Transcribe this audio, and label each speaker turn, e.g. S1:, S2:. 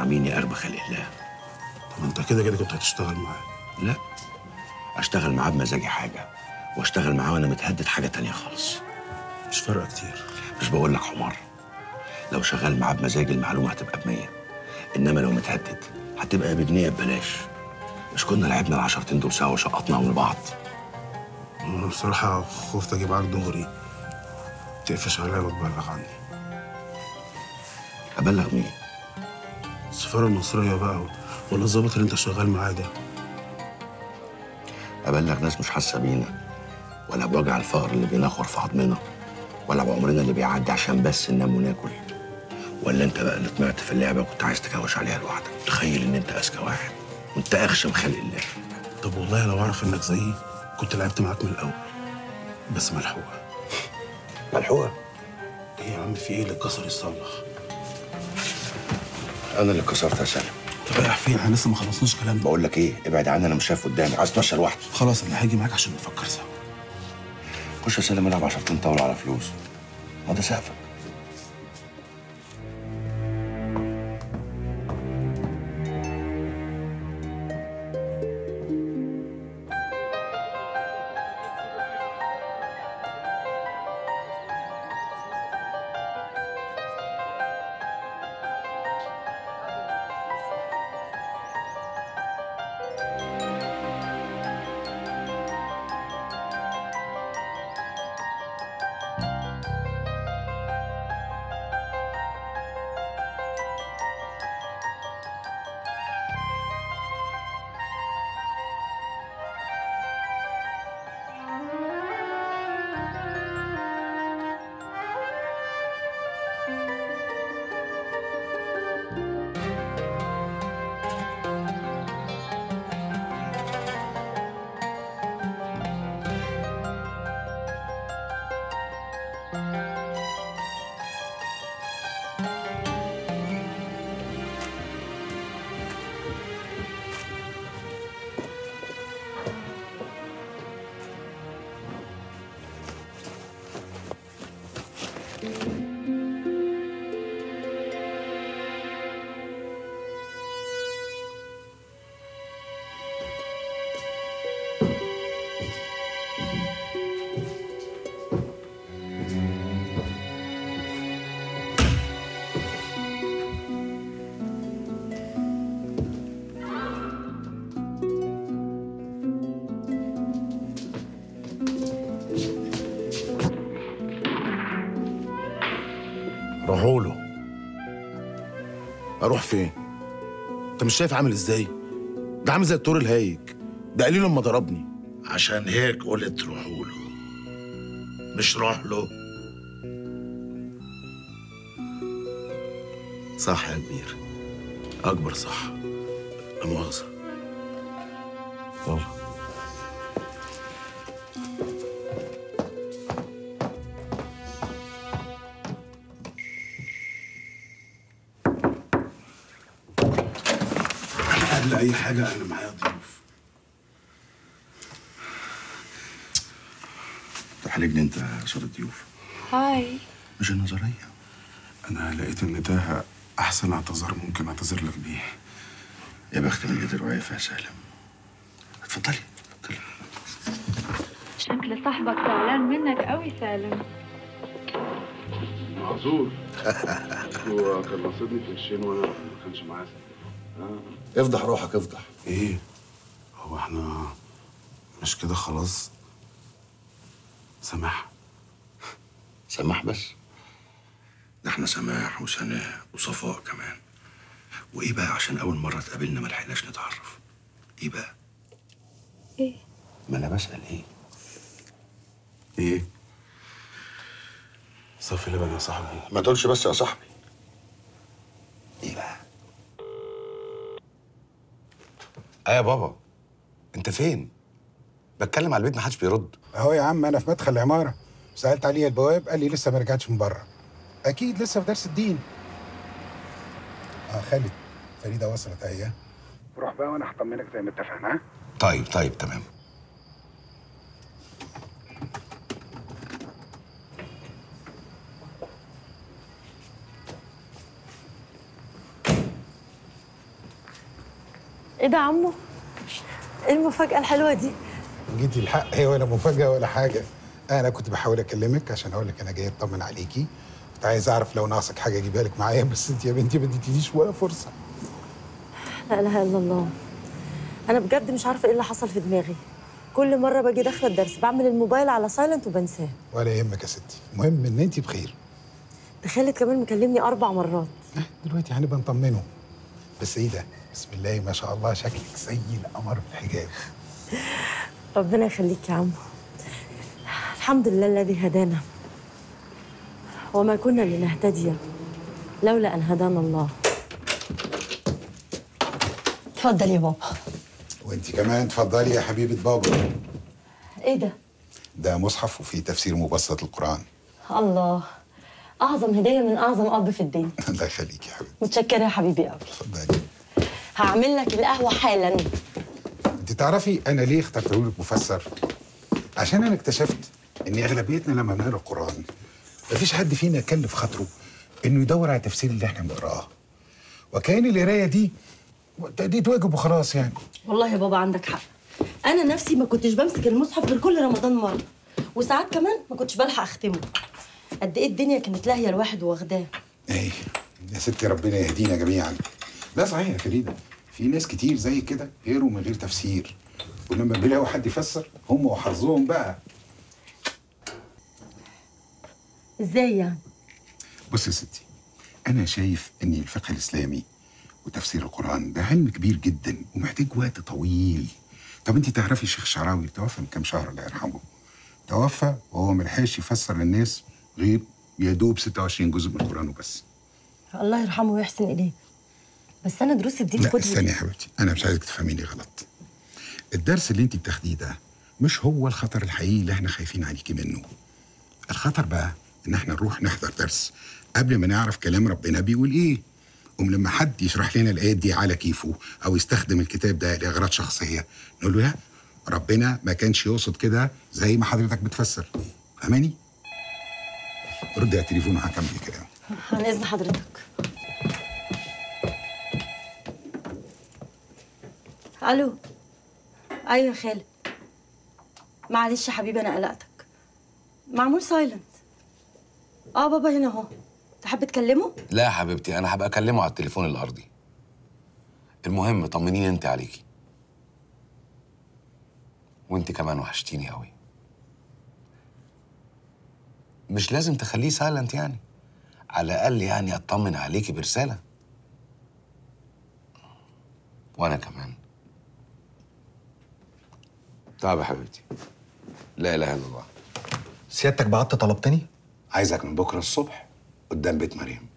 S1: مين يا أغبى خلق الله
S2: طب انت كده كده كنت هتشتغل معاه
S1: لا أشتغل معاه بمزاجي حاجة وأشتغل معاه وأنا متهدد حاجة تانية خالص
S2: مش فارقه كتير
S1: مش بقول لك حمار لو شغال معاه بمزاج المعلومة هتبقى بمية إنما لو متهدد هتبقى بجنيه ببلاش مش كنا لعبنا العشرتين دول سوا وشقطنا من بعض
S2: انا بصراحه خفت اجيب معاك دغري تقفش عليا وتبلغ عني
S1: أبلغ مين؟
S2: السفاره المصريه بقى ولا الظابط اللي انت شغال معاه ده
S1: أبلغ ناس مش حاسة بينا ولا بوجع الفقر اللي بينخر في عضمنا ولا بعمرنا اللي بيعدي عشان بس ننام وناكل ولا انت بقى اللي طمعت في اللعبه وكنت عايز تكوش عليها لوحدك تخيل ان انت اذكى واحد وانت اغشم خلق الله
S2: طب والله لو اعرف انك زيي كنت لعبت معاك من الاول بس ملحوقه
S1: ملحوقه
S2: ايه يا عم في ايه اللي اتكسر يصلح
S1: انا اللي كسرت يا سالم
S2: طب يا فين احنا لسه ما خلصناش كلامنا
S1: بقول لك ايه ابعد عني انا مش شايف قدامي عايز اتمشى لوحدي
S2: خلاص انا هاجي معاك عشان نفكر سوا
S1: خش يا سالم العب عشرتين طاوله على فلوس ما ده سقفك
S2: روحوا له اروح فين انت مش شايف عامل ازاي ده عامل زي الطور الهايج ده قليل لما ضربني
S3: عشان هيك قلت روحوا له مش روح له
S2: صح يا كبير اكبر صح لا مؤاخذه يلا قبل اي حاجه انا معايا ضيوف
S1: تحرجني انت قصاد الضيوف
S4: هاي
S1: مش النظريه
S2: انا لقيت ان ده احسن اعتذار ممكن اعتذر لك بيه
S1: يا بخت من قدر وعيف يا سالم اتفضلي اتفضلي
S4: شكل صاحبك زعلان منك قوي سالم
S2: معذور هو كان قصدني في الشين وانا ما كانش معايا
S1: افضح روحك افضح
S2: ايه هو احنا مش كده خلاص سماح
S1: سماح بس ده احنا سماح وسناء وصفاء كمان وايه بقى عشان اول مره اتقابلنا ما لحقناش نتعرف ايه بقى
S4: ايه
S1: ما انا بسال ايه
S2: ايه صافي لبن يا صاحبي
S1: ما تقولش بس يا صاحبي ايه بقى
S5: اه يا بابا انت فين بتكلم على البيت محدش بيرد
S6: اهو يا عم انا في مدخل العماره سالت عليه البواب قال لي لسه ما رجعتش من بره اكيد لسه في درس الدين اه خالد فريده وصلت اهي روح بقى وانا هطمنك زي ما اتفقنا ها
S5: طيب طيب تمام
S7: ايه ده عمو ايه المفاجأة الحلوة دي
S6: جيتي الحق هي ولا مفاجاه ولا حاجه انا كنت بحاول اكلمك عشان اقول لك انا جاي اطمن عليكي كنت عايز اعرف لو ناقصك حاجه اجيبها لك معايا بس انت يا بنتي ما اديتنيش ولا فرصه
S7: لا اله الا الله انا بجد مش عارفة ايه اللي حصل في دماغي كل مرة باجي داخلة الدرس بعمل الموبايل على سايلنت وبنساه
S6: ولا يهمك يا ستي المهم ان انت بخير
S7: ده خالد كمان مكلمني اربع مرات
S6: آه، دلوقتي هنبقى نطمنه بس ايه ده بسم الله ما شاء الله شكلك زي القمر في الحجاب
S7: ربنا يخليك يا عمو الحمد لله الذي هدانا وما كنا لنهتدي لولا ان هدانا الله اتفضل يا بابا
S6: وانت كمان اتفضلي يا حبيبه بابا
S7: ايه ده
S6: ده مصحف وفيه تفسير مبسط للقران
S7: الله اعظم هديه من اعظم اب في الدنيا
S6: الله يخليك يا حبيبتي
S7: متشكره يا حبيبي قوي
S6: اتفضلي
S7: هعمل لك القهوه حالا
S6: انت تعرفي انا ليه اخترته لك مفسر عشان انا اكتشفت ان اغلبيتنا لما بنقرا القران مفيش حد فينا كلف خاطره انه يدور على التفسير اللي احنا بنقراه وكان القرايه دي دي واجب وخلاص يعني
S7: والله يا بابا عندك حق انا نفسي ما كنتش بمسك المصحف غير كل رمضان مره وساعات كمان ما كنتش بلحق اختمه قد ايه الدنيا كانت لاهيه الواحد واخداه
S6: ايه يا ستي ربنا يهدينا جميعا لا صحيح يا فريده في ناس كتير زي كده يقروا من غير تفسير ولما بيلاقوا حد يفسر هم وحظهم بقى
S7: ازاي يعني
S6: بص يا ستي أنا شايف إن الفقه الإسلامي وتفسير القرآن ده علم كبير جدا ومحتاج وقت طويل. طب أنت تعرفي الشيخ الشعراوي توفى من كام شهر الله يرحمه. توفى وهو ملحقش يفسر للناس غير يا دوب 26 جزء من القرآن وبس.
S7: الله يرحمه ويحسن اليه بس انا دروسي في دي
S6: لا
S7: الكتب
S6: استني يا حبيبتي أنا مش عايزك تفهميني غلط. الدرس اللي أنت بتاخديه ده مش هو الخطر الحقيقي اللي احنا خايفين عليكي منه. الخطر بقى ان احنا نروح نحضر درس قبل ما نعرف كلام ربنا بيقول ايه قوم لما حد يشرح لنا الايات دي على كيفه او يستخدم الكتاب ده لاغراض شخصيه نقول له لا ربنا ما كانش يقصد كده زي ما حضرتك بتفسر فاهماني رد على التليفون وهكمل كلام
S7: عن اذن حضرتك الو ايوه يا خالد معلش يا حبيبي انا قلقتك معمول سايلنت اه بابا هنا اهو تحب تكلمه
S5: لا يا حبيبتي انا هبقى اكلمه على التليفون الارضي المهم طمنيني انت عليكي وانت كمان وحشتيني قوي مش لازم تخليه سايلنت يعني على الاقل يعني اطمن عليكي برساله وانا كمان طب يا حبيبتي لا اله الا الله
S8: سيادتك بعت طلبتني
S5: عايزك من بكره الصبح قدام بيت مريم